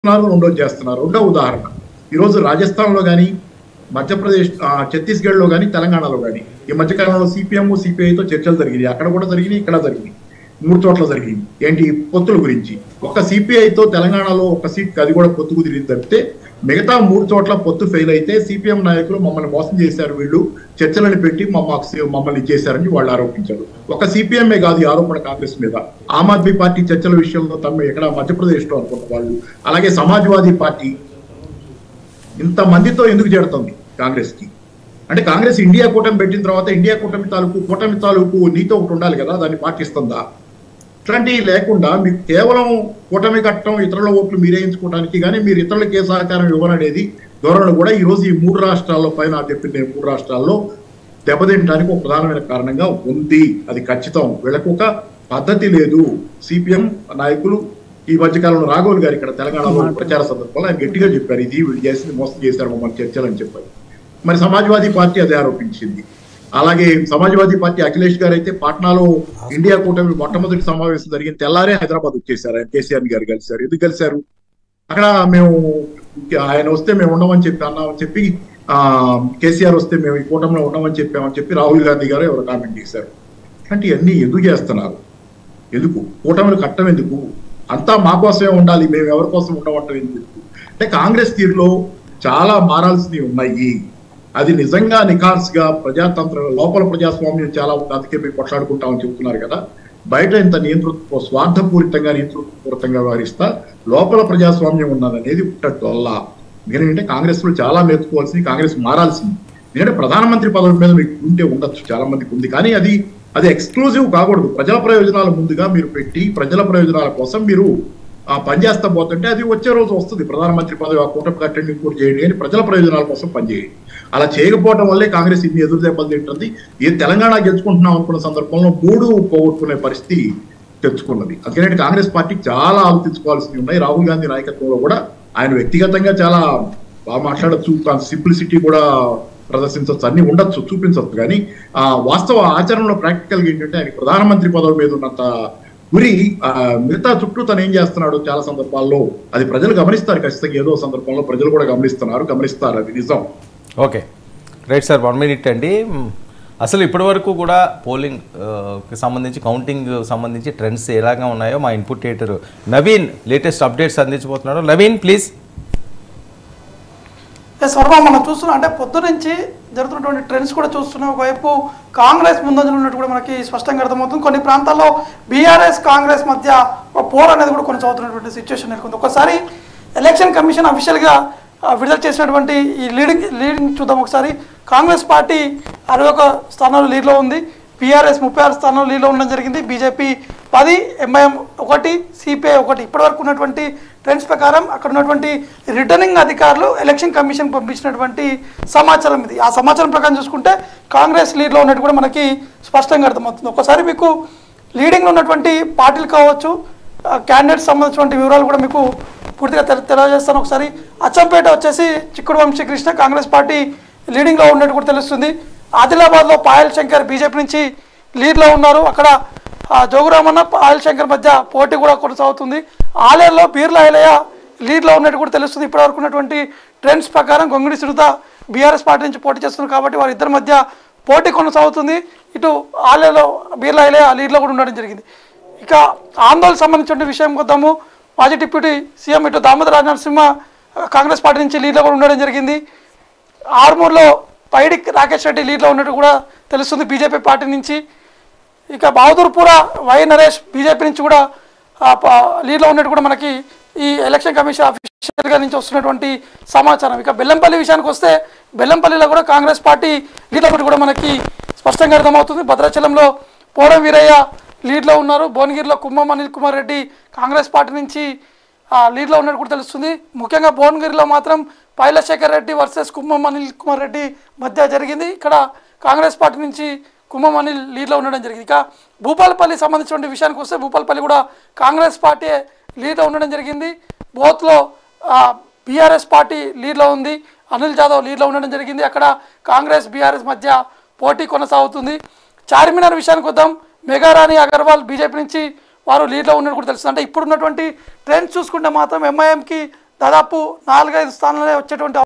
చేస్తున్నారు రెండోది చేస్తున్నారు రెండో ఉదాహరణ ఈరోజు రాజస్థాన్లో కానీ మధ్యప్రదేశ్ ఆ, ఛత్తీస్గఢ్లో కానీ తెలంగాణలో కానీ ఈ మధ్యకాలంలో సిపిఎం సిపిఐతో చర్చలు జరిగినాయి అక్కడ కూడా జరిగినాయి ఇక్కడ జరిగినాయి మూడు చోట్ల జరిగింది ఏంటి పొత్తుల గురించి ఒక సిపిఐతో తెలంగాణలో ఒక సీట్ అది కూడా పొత్తు కుదిరింది తప్పితే మిగతా మూడు చోట్ల పొత్తు ఫెయిల్ అయితే సిపిఎం నాయకులు మమ్మల్ని మోసం చేశారు వీళ్ళు చర్చలను పెట్టి మమ్మ- మమ్మల్ని చేశారని వాళ్ళు ఆరోపించారు ఒక సిపిఎంఏ కాదు ఈ ఆరోపణ కాంగ్రెస్ మీద ఆమ్ ఆద్మీ పార్టీ చర్చల విషయంలో తమ ఇక్కడ మధ్యప్రదేశ్ లో అనుకున్న వాళ్ళు అలాగే సమాజ్వాదీ పార్టీ ఇంత మందితో ఎందుకు చేరుతుంది కాంగ్రెస్ కి అంటే కాంగ్రెస్ ఇండియా కూటమి పెట్టిన తర్వాత ఇండియా కూటమి తాలూకు కూటమి తాలూకు నీతో ఒకటి ఉండాలి కదా దాన్ని పాటిస్తుందా ఇట్లాంటివి లేకుండా మీకు కేవలం కూటమి కట్టడం ఇతరుల ఓట్లు మీరేయించుకోవడానికి కానీ మీరు ఇతరులకి ఏ సహకారం ఇవ్వననేది ధోరణి కూడా ఈ రోజు ఈ మూడు రాష్ట్రాల్లో పైన చెప్పింది నేను మూడు రాష్ట్రాల్లో దెబ్బతింటానికి ఒక ప్రధానమైన కారణంగా ఉంది అది ఖచ్చితం వీళ్ళకు ఒక పద్ధతి లేదు సిపిఎం నాయకులు ఈ మధ్యకాలంలో రాఘవులు గారు ఇక్కడ తెలంగాణలో ప్రచార సందర్భంలో ఆయన గట్టిగా చెప్పారు ఇది వీళ్ళు చేసింది మోసం చేశారు మమ్మల్ని చర్చలు అని చెప్పారు మరి సమాజ్వాదీ పార్టీ అదే ఆరోపించింది అలాగే సమాజ్వాదీ పార్టీ అఖిలేష్ గారు అయితే పాట్నాలో ఇండియా కూటమి మొట్టమొదటి సమావేశం జరిగిన తెల్లారే హైదరాబాద్ వచ్చేసారు ఆయన కేసీఆర్ గారు కలిశారు ఎందుకు కలిశారు అక్కడ మేము ఆయన వస్తే మేము ఉండమని చెప్పి అన్నామని చెప్పి ఆ కేసీఆర్ వస్తే మేము ఈ కూటమిలో ఉండమని చెప్పామని చెప్పి రాహుల్ గాంధీ గారు ఎవరు కామెంట్ చేశారు అంటే ఇవన్నీ ఎందుకు చేస్తున్నారు ఎందుకు కూటమిని కట్టం ఎందుకు అంతా మా కోసమే ఉండాలి మేము ఎవరి కోసం ఉండమంటాం ఎందుకు అంటే కాంగ్రెస్ తీరులో చాలా మారాల్సినవి ఉన్నాయి అది నిజంగా నిఖార్స్గా ప్రజాతంత్ర లోపల ప్రజాస్వామ్యం చాలా ఉంది అందుకే మేము కొట్లాడుకుంటామని చెబుతున్నారు కదా బయట ఇంత నియంతృత్వ స్వార్థపూరితంగా నియంతృత్వపూరితంగా వ్యవహరిస్తా లోపల ప్రజాస్వామ్యం ఉన్నదనేది ఉన్నట్టు వల్ల ఎందుకంటే కాంగ్రెస్ లో చాలా నేర్చుకోవాల్సింది కాంగ్రెస్ మారాల్సింది ఎందుకంటే ప్రధానమంత్రి పదవి మీద మీకు ఉంటే ఉండొచ్చు చాలా మందికి ఉంది కానీ అది అది ఎక్స్క్లూజివ్ కాకూడదు ప్రజల ప్రయోజనాల ముందుగా మీరు పెట్టి ప్రజల ప్రయోజనాల కోసం మీరు ఆ పనిచేస్తా పోతుంటే అది వచ్చే రోజు వస్తుంది ప్రధానమంత్రి పదవి ఆ కూటమి కట్టండి కూడా చేయండి అని ప్రజల ప్రయోజనాల కోసం పనిచేయండి అలా చేయకపోవడం వల్లే కాంగ్రెస్ ఇన్ని ఎదురు దెబ్బలు తింటుంది ఏ తెలంగాణ గెలుచుకుంటున్నాం అనుకున్న సందర్భంలో మూడు పోగొట్టుకునే పరిస్థితి తెచ్చుకున్నది అందుకని కాంగ్రెస్ పార్టీకి చాలా ఆలోచించుకోవాల్సినవి ఉన్నాయి రాహుల్ గాంధీ నాయకత్వంలో కూడా ఆయన వ్యక్తిగతంగా చాలా బాగా మాట్లాడచ్చు సింప్లిసిటీ కూడా ప్రదర్శించవచ్చు అన్ని ఉండొచ్చు చూపించవచ్చు కానీ ఆ వాస్తవ ఆచరణలో ప్రాక్టికల్ గా ఏంటంటే ఆయన ప్రధానమంత్రి పదవి మీద ఉన్నంత గురి ఆ, మిగతా చుట్టూ తను ఏం చేస్తున్నాడు చాలా సందర్భాల్లో అది ప్రజలు గమనిస్తారు ఖచ్చితంగా ఏదో సందర్భంలో ప్రజలు కూడా గమనిస్తున్నారు గమనిస్తారు అది నిజం okay right sir one minute అండి మ్, అసలు ఇప్పటి వరకు కూడా పోలింగ్ ఆ, కి సంబంధించి కౌంటింగ్ సంబంధించి ట్రెండ్స్ ఎలాగా ఉన్నాయో మా input theatre Naveen latest updates అందించబోతున్నాడు నవీన్ ప్లీజ్ ఎస్ వర్మ మనం చూస్తున్నాం అంటే పొద్దు నుంచి జరుగుతున్నటువంటి ట్రెండ్స్ కూడా చూస్తున్నాం ఒకవైపు కాంగ్రెస్ ముందంజలో ఉన్నట్టు కూడా మనకి స్పష్టంగా అర్థమవుతుంది కొన్ని ప్రాంతాల్లో బీఆర్ఎస్ కాంగ్రెస్ మధ్య ఒక పోర్ అనేది కూడా కొనసాగుతున్నటువంటి సిచ్యువేషన్ నెలకొంది ఒకసారి ఎలక్షన్ కమిషన్ అఫీషియల్గా విడుదల చేసినటువంటి ఈ లీడింగ్ లీడింగ్ చూద్దాం ఒకసారి కాంగ్రెస్ పార్టీ అరవై ఒక స్థానాలు లీడ్లో ఉంది బీఆర్ఎస్ ముప్పై ఆరు స్థానాలు లీడ్లో ఉండడం జరిగింది బీజేపీ పది ఎంఐఎం ఒకటి సిపిఐ ఒకటి ఇప్పటివరకు ఉన్నటువంటి ట్రెండ్స్ ప్రకారం అక్కడ ఉన్నటువంటి రిటర్నింగ్ అధికారులు ఎలక్షన్ కమిషన్ పంపించినటువంటి సమాచారం ఇది ఆ సమాచారం ప్రకారం చూసుకుంటే కాంగ్రెస్ లీడ్లో ఉన్నట్టు కూడా మనకి స్పష్టంగా అర్థమవుతుంది ఒకసారి మీకు లీడింగ్లో ఉన్నటువంటి పార్టీలు కావచ్చు క్యాండిడేట్స్ సంబంధించినటువంటి వివరాలు కూడా మీకు పూర్తిగా తెల తెలియజేస్తాను ఒకసారి అచ్చంపేట వచ్చేసి చిక్కుడు వంశీకృష్ణ కాంగ్రెస్ పార్టీ లీడింగ్లో ఉన్నట్టు కూడా తెలుస్తుంది ఆదిలాబాద్లో పాయల్ శంకర్ బీజేపీ నుంచి లీడ్లో ఉన్నారు అక్కడ ఆ, జోగురామన్న పాయల్ శంకర్ మధ్య పోటీ కూడా కొనసాగుతుంది ఆలయంలో బీర్ల ఐలయ్య లీడ్లో ఉన్నట్టు కూడా తెలుస్తుంది ఇప్పటివరకు ఉన్నటువంటి ట్రెండ్స్ ప్రకారం గొంగిడి సునీత బీఆర్ఎస్ పార్టీ నుంచి పోటీ చేస్తున్నారు కాబట్టి వారి ఇద్దరి మధ్య పోటీ కొనసాగుతుంది ఇటు ఆలయంలో బీర్ల ఐలయ్య లీడ్లో కూడా ఉండడం జరిగింది ఇక ఆందోళన సంబంధించిన విషయం కొద్దాము మాజీ డిప్యూటీ సీఎం ఇటు దామోదర రాజనరసింహ ఆ, కాంగ్రెస్ పార్టీ నుంచి లీడ్లో కూడా ఉండడం జరిగింది ఆర్మూర్లో పైడి రాకేష్ రెడ్డి లీడ్లో ఉన్నట్టు కూడా తెలుస్తుంది బీజేపీ పార్టీ నుంచి ఇక బహదూర్పుర వై నరేష్ బీజేపీ నుంచి కూడా ఆ, ప- లీడ్లో ఉన్నట్టు కూడా మనకి ఈ ఎలక్షన్ కమిషన్ అఫీషియల్గా నుంచి వస్తున్నటువంటి సమాచారం ఇక బెల్లంపల్లి విషయానికి వస్తే బెల్లంపల్లిలో కూడా కాంగ్రెస్ పార్టీ లీడ్లో ఉన్నట్టు కూడా మనకి స్పష్టంగా అర్థమవుతుంది భద్రాచలంలో పోరం వీరయ్య లీడ్లో ఉన్నారు భువనగిరిలో కుమ్మం అనిల్ కుమార్ రెడ్డి కాంగ్రెస్ పార్టీ నుంచి ఆ, లీడ్లో ఉన్నట్టు కూడా తెలుస్తుంది ముఖ్యంగా భువనగిరిలో మాత్రం పైలశేఖర్ రెడ్డి వర్సెస్ కుమ్మం అనిల్ కుమార్ రెడ్డి మధ్య జరిగింది ఇక్కడ కాంగ్రెస్ పార్టీ నుంచి కుమ్మం అనిల్ లీడ్లో ఉండడం జరిగింది ఇక భూపాలపల్లి సంబంధించిన విషయానికి వస్తే భూపాలపల్లి కూడా కాంగ్రెస్ పార్టీ లీడ్లో ఉండడం జరిగింది బోత్లో బీఆర్ఎస్ పార్టీ లీడ్లో ఉంది అనిల్ జాదవ్ లీడ్లో ఉండడం జరిగింది అక్కడ కాంగ్రెస్ బీఆర్ఎస్ మధ్య పోటీ కొనసాగుతుంది చార్మినార్ విషయానికి వద్దాం మెగారాణి అగర్వాల్ బీజేపీ నుంచి వారు లీడ్లో ఉన్నట్టు కూడా తెలుస్తుంది అంటే ఇప్పుడు ఉన్నటువంటి ట్రెండ్స్ చూసుకుంటే మాత్రం ఎంఐఎంకి దాదాపు నాలుగైదు స్థానాలే వచ్చేటువంటి